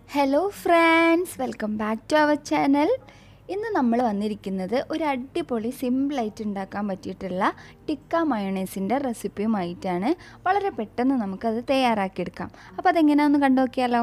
hello friends welcome back to our channel ഇന്ന് നമ്മൾ വന്നിരിക്കുന്നത് ഒരു അടിപൊളി സിമ്പിളായിട്ട് ഉണ്ടാക്കാൻ പറ്റിയിട്ടുള്ള ടിക്ക മയോണൈസിൻ്റെ റെസിപ്പിയുമായിട്ടാണ് വളരെ പെട്ടെന്ന് നമുക്കത് തയ്യാറാക്കിയെടുക്കാം അപ്പോൾ അതെങ്ങനെയാണെന്ന് കണ്ടു നോക്കിയാലോ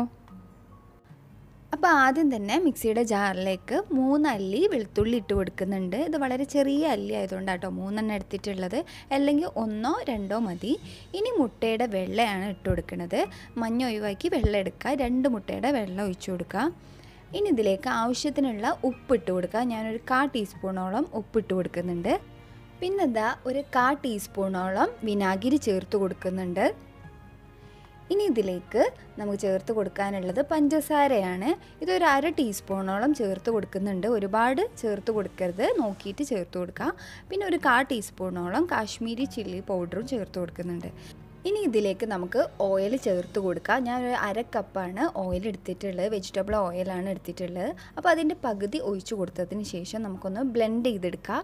അപ്പോൾ ആദ്യം തന്നെ മിക്സിയുടെ ജാറിലേക്ക് മൂന്ന് അല്ലി വെളുത്തുള്ളി ഇട്ട് കൊടുക്കുന്നുണ്ട് ഇത് വളരെ ചെറിയ അല്ലി ആയതുകൊണ്ട് കേട്ടോ മൂന്നെണ്ണം എടുത്തിട്ടുള്ളത് അല്ലെങ്കിൽ ഒന്നോ രണ്ടോ മതി ഇനി മുട്ടയുടെ വെള്ളയാണ് ഇട്ട് കൊടുക്കുന്നത് മഞ്ഞ ഒഴിവാക്കി വെള്ളം എടുക്കുക രണ്ട് മുട്ടയുടെ വെള്ളം ഒഴിച്ചു കൊടുക്കുക ഇനി ഇതിലേക്ക് ആവശ്യത്തിനുള്ള ഉപ്പ് ഇട്ട് കൊടുക്കുക ഞാനൊരു കാ ടീസ്പൂണോളം ഉപ്പ് ഇട്ട് കൊടുക്കുന്നുണ്ട് പിന്നെ ഇതാ ഒരു കാ ടീസ്പൂണോളം വിനാഗിരി ചേർത്ത് കൊടുക്കുന്നുണ്ട് ഇനി ഇതിലേക്ക് നമുക്ക് ചേർത്ത് കൊടുക്കാനുള്ളത് പഞ്ചസാരയാണ് ഇതൊരു അര ടീസ്പൂണോളം ചേർത്ത് കൊടുക്കുന്നുണ്ട് ഒരുപാട് ചേർത്ത് കൊടുക്കരുത് നോക്കിയിട്ട് ചേർത്ത് കൊടുക്കുക പിന്നെ ഒരു കാ ടീസ്പൂണോളം കാശ്മീരി ചില്ലി പൗഡറും ചേർത്ത് കൊടുക്കുന്നുണ്ട് ഇനി ഇതിലേക്ക് നമുക്ക് ഓയിൽ ചേർത്ത് കൊടുക്കാം ഞാൻ ഒരു അര കപ്പാണ് ഓയിൽ എടുത്തിട്ടുള്ളത് വെജിറ്റബിൾ ഓയിലാണ് എടുത്തിട്ടുള്ളത് അപ്പോൾ അതിൻ്റെ പകുതി ഒഴിച്ചു കൊടുത്തതിന് ശേഷം നമുക്കൊന്ന് ബ്ലെൻഡ് ചെയ്തെടുക്കാം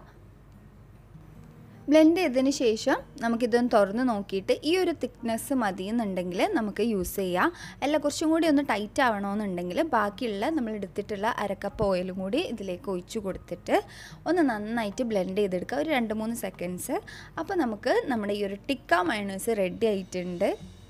ബ്ലെൻഡ് ചെയ്തതിന് ശേഷം നമുക്കിതൊന്ന് തുറന്ന് നോക്കിയിട്ട് ഈ ഒരു തിക്നെസ് മതി എന്നുണ്ടെങ്കിൽ നമുക്ക് യൂസ് ചെയ്യാം അല്ല കുറച്ചും കൂടി ഒന്ന് ടൈറ്റ് ആവണമെന്നുണ്ടെങ്കിൽ ബാക്കിയുള്ള നമ്മൾ എടുത്തിട്ടുള്ള അരക്കപ്പ് ഓയിലും കൂടി ഇതിലേക്ക് ഒഴിച്ചു കൊടുത്തിട്ട് ഒന്ന് നന്നായിട്ട് ബ്ലെൻഡ് ചെയ്തെടുക്കുക ഒരു രണ്ട് മൂന്ന് സെക്കൻഡ്സ് അപ്പോൾ നമുക്ക് നമ്മുടെ ഈ ഒരു ടിക്ക മയോണൈസ് റെഡി ആയിട്ടുണ്ട്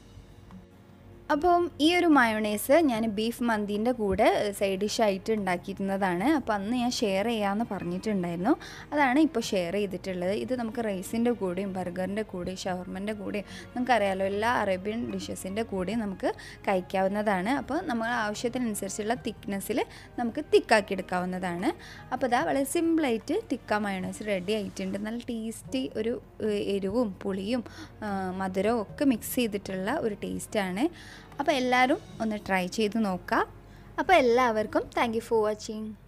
അപ്പം ഈ ഒരു മയോണൈസ് ഞാൻ ബീഫ് മന്തിൻ്റെ കൂടെ സൈഡ് ഡിഷായിട്ട് ഉണ്ടാക്കിയിരുന്നതാണ് അപ്പോൾ അന്ന് ഞാൻ ഷെയർ ചെയ്യാമെന്ന് പറഞ്ഞിട്ടുണ്ടായിരുന്നു അതാണ് ഇപ്പോൾ ഷെയർ ചെയ്തിട്ടുള്ളത് ഇത് നമുക്ക് റൈസിൻ്റെ കൂടെയും ബർഗറിൻ്റെ കൂടെയും ഷവർമൻ്റെ കൂടെയും നമുക്കറിയാലോ എല്ലാ അറേബ്യൻ ഡിഷസിൻ്റെ കൂടെയും നമുക്ക് കഴിക്കാവുന്നതാണ് അപ്പോൾ നമ്മൾ ആവശ്യത്തിനനുസരിച്ചുള്ള തിക്നെസ്സിൽ നമുക്ക് തിക്കാക്കി എടുക്കാവുന്നതാണ് അപ്പോൾ ഇതാ വളരെ സിമ്പിളായിട്ട് തിക്ക മയോണൈസ് റെഡി ആയിട്ടുണ്ട് നല്ല ടേസ്റ്റി ഒരു എരിവും പുളിയും മധുരവും ഒക്കെ മിക്സ് ചെയ്തിട്ടുള്ള ഒരു ടേസ്റ്റാണ് അപ്പോൾ എല്ലാവരും ഒന്ന് ട്രൈ ചെയ്ത് നോക്കാം അപ്പോൾ എല്ലാവർക്കും താങ്ക് യു ഫോർ വാച്ചിങ്